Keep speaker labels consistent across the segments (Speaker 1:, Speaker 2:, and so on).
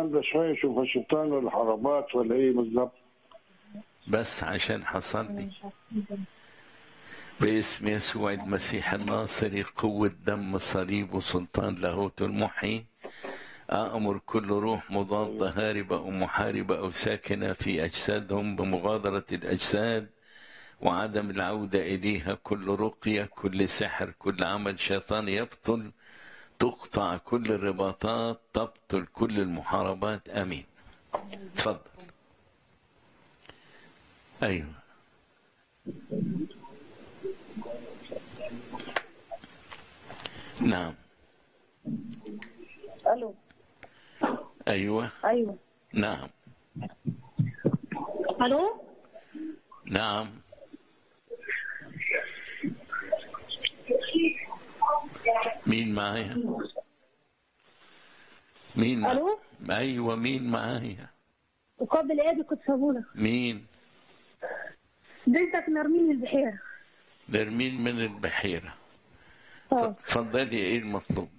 Speaker 1: ده شويه يشوف الشيطان ولا حرامات ولا ايه بالظبط
Speaker 2: بس عشان حصل لي باسم يسوع المسيح الناصري قوة دم صليب وسلطان لاهوت المحيي أأمر كل روح مضادة هاربة أو محاربة أو ساكنة في أجسادهم بمغادرة الأجساد وعدم العودة إليها كل رقية كل سحر كل عمل شيطاني يبطل تقطع كل الرباطات تبطل كل المحاربات آمين تفضل أيوه نعم
Speaker 3: الو
Speaker 2: أيوه
Speaker 3: ايوه
Speaker 2: نعم
Speaker 3: الو
Speaker 2: نعم مين معايا مين مع...
Speaker 3: الو
Speaker 2: ايوه مين معايا
Speaker 3: مقابل ايه كنت صابونه
Speaker 2: مين
Speaker 3: بنتك نرمين البحيره
Speaker 2: نرمين من البحيره ف-
Speaker 3: اه
Speaker 2: اتفضلي ايه المطلوب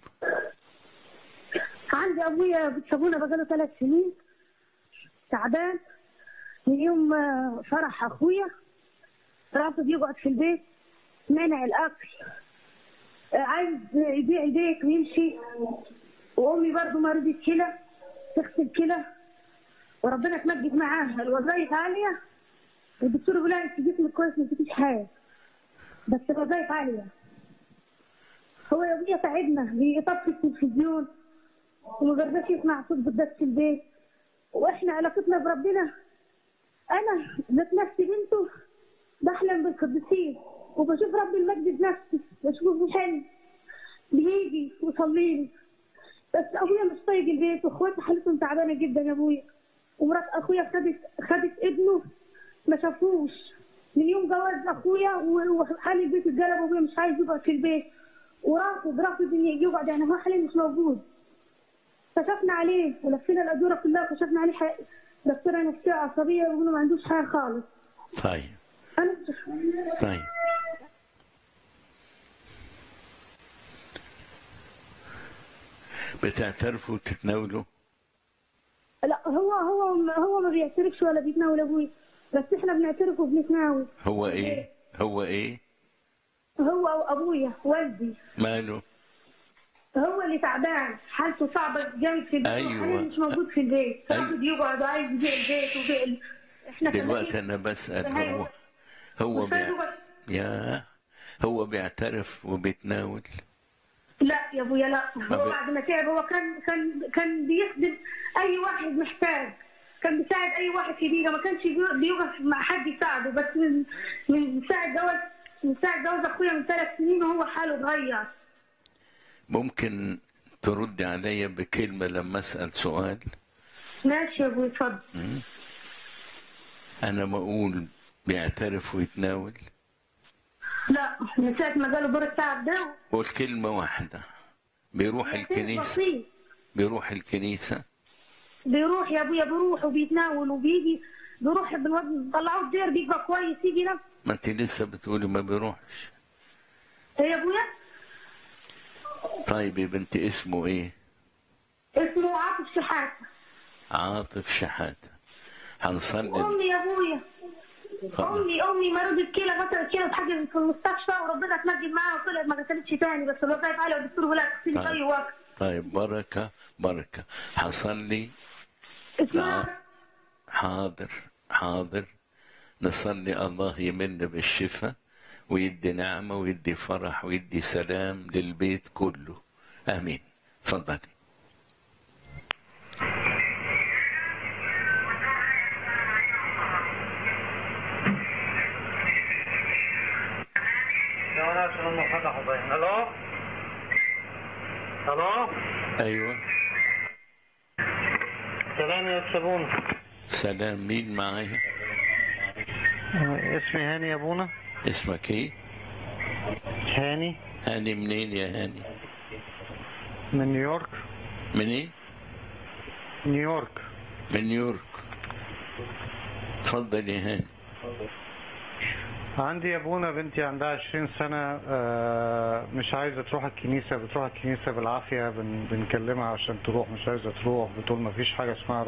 Speaker 3: عندي ابويا بتصابونه بقاله ثلاث سنين تعبان من يوم آه، فرح اخويا رافض يقعد في البيت منع الاكل آه، عايز يبيع ايديك ويمشي وامي برضه مريضة كلى تغسل كلى وربنا تمجد معاها الوظائف عاليه والدكتور بيقول لها انت جسمك كويس ما فيكيش حاجه بس الوظائف عاليه هو يا ابويا تعبنا بيطفي التلفزيون وما بيرضاش يسمع صوت بالذات في البيت واحنا علاقتنا بربنا انا ذات نفسي بنته بحلم بالقديسين وبشوف رب المجد بنفسي بشوفه في حلم بيجي ويصلي لي بس ابويا مش طايق البيت واخواتي حالتهم تعبانه جدا يا ابويا ومرات اخويا خدت خدت ابنه ما شافوش من يوم جواز اخويا و- وحال البيت اتقلب وابويا مش عايز يقعد في البيت ورافض رافض ان يقعد يعني هو حاليا مش موجود كشفنا عليه ولفينا الادوره كلها وكشفنا عليه حق- دكتوره نفسيه عصبيه ويقولوا ما عندوش حاجه خالص
Speaker 2: طيب
Speaker 3: انا
Speaker 2: طيب بتعترفوا وتتناولوا
Speaker 3: لا هو هو هو ما بيعترفش ولا بيتناول ابوي بس احنا بنعترف وبنتناول
Speaker 2: هو ايه هو ايه
Speaker 3: هو وابويا والدي
Speaker 2: ماله
Speaker 3: هو اللي تعبان حالته صعبه جامد في البيت
Speaker 2: أيوة.
Speaker 3: وحاليا مش موجود في البيت
Speaker 2: أيوة.
Speaker 3: رافض يقعد وعايز يبيع البيت وبيع ال- احنا
Speaker 2: دلوقتي
Speaker 3: كمان
Speaker 2: انا بسأل
Speaker 3: هاي-
Speaker 2: هو هو
Speaker 3: مش عايز
Speaker 2: بيع...
Speaker 3: يقعد.
Speaker 2: يا هو بيعترف وبيتناول
Speaker 3: لا يا ابويا لا
Speaker 2: ما
Speaker 3: هو
Speaker 2: بي-
Speaker 3: بعد ما تعب هو كان كان كان بيخدم اي واحد محتاج كان بيساعد اي واحد في بيئه ما كانش بي- بيقف مع حد يساعده بس من من ساعه جواز من ساعه جواز اخويا من ثلاث سنين وهو حاله اتغير
Speaker 2: ممكن تردي عليا بكلمة لما أسأل سؤال
Speaker 3: ماشي يا ابوي اتفضل
Speaker 2: مم. أنا بقول بيعترف ويتناول
Speaker 3: لا من ساعه ما جاله دور التعب ده
Speaker 2: قول كلمة واحدة بيروح الكنيسة
Speaker 3: بسيط.
Speaker 2: بيروح الكنيسة
Speaker 3: بيروح يا ابويا بيروح وبيتناول وبيجي بيروح بنود- بنطلعوه الدير بيبقى كويس يجي نفسه
Speaker 2: ما أنت لسه بتقولي ما بيروحش
Speaker 3: إيه يا ابويا
Speaker 2: طيب يا بنتي اسمه إيه
Speaker 3: اسمه عاطف شحاته
Speaker 2: عاطف شحاتة هنصلي
Speaker 3: امي يا ابويا
Speaker 2: خلاص.
Speaker 3: امي امي مريضة كلى غسلت كلى اتحجزت في المستشفى وربنا تمجد معاها وطلعت ما غسلتش تاني بس الوظائف عاليه والدكتور بيقول لها تغسلي في اي وقت
Speaker 2: طيب بركة بركة هصلي
Speaker 3: اسمها
Speaker 2: حاضر حاضر نصلي الله يمن بالشفاء ويدي نعمة ويدي فرح ويدي سلام للبيت كله آمين تفضلي
Speaker 4: الو الو
Speaker 2: أيوة
Speaker 4: سلام يا سبون
Speaker 2: سلام مين معايا
Speaker 4: اسمي هاني يا ابونا
Speaker 2: اسمك ايه
Speaker 4: هاني
Speaker 2: هاني منين يا هاني
Speaker 4: من نيويورك
Speaker 2: منين
Speaker 4: نيويورك
Speaker 2: من نيويورك تفضل يا هاني
Speaker 4: عندي ابونا بنتي عندها 20 سنة آه، مش عايزة تروح الكنيسة بتروح الكنيسة بالعافية بن- بنكلمها عشان تروح مش عايزة تروح بتقول ما فيش حاجة اسمها